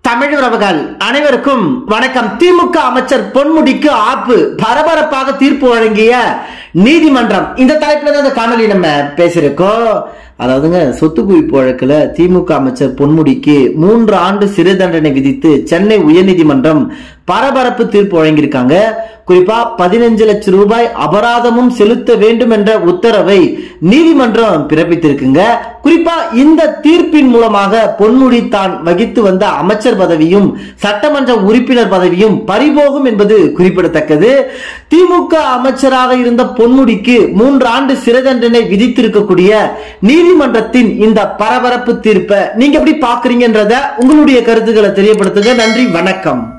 தமிழ் உறவுகள் அனைவருக்கும் வணக்கம் திமுக அமைச்சர் பொன்முடிக்கு ஆப்பு பரபரப்பாக தீர்ப்பு வழங்கிய நீதிமன்றம் இந்த தலைப்புல தான் இந்த காணொலி நம்ம பேசியிருக்கோம் அதாவதுங்க சொத்து குவிப்பு வழக்குல திமுக அமைச்சர் பொன்முடிக்கு மூன்று ஆண்டு சிறை தண்டனை விதித்து சென்னை உயர்நீதிமன்றம் பரபரப்பு தீர்ப்பு வழங்கியிருக்காங்க குறிப்பா பதினஞ்சு லட்சம் ரூபாய் அபராதமும் செலுத்த வேண்டும் என்ற உத்தரவை நீதிமன்றம் பிறப்பித்திருக்குங்க குறிப்பா இந்த தீர்ப்பின் மூலமாக பொன்முடி தான் வகித்து வந்த அமைச்சர் பதவியும் சட்டமன்ற உறுப்பினர் பதவியும் பறிபோகும் என்பது குறிப்பிடத்தக்கது திமுக அமைச்சராக இருந்த பொன்முடிக்கு மூன்று ஆண்டு சிறை தண்டனை விதித்திருக்கக்கூடிய நீதிமன்றத்தின் இந்த பரபரப்பு தீர்ப்பை நீங்க எப்படி பாக்குறீங்கன்றத உங்களுடைய கருத்துக்களை தெரியப்படுத்துங்க நன்றி வணக்கம்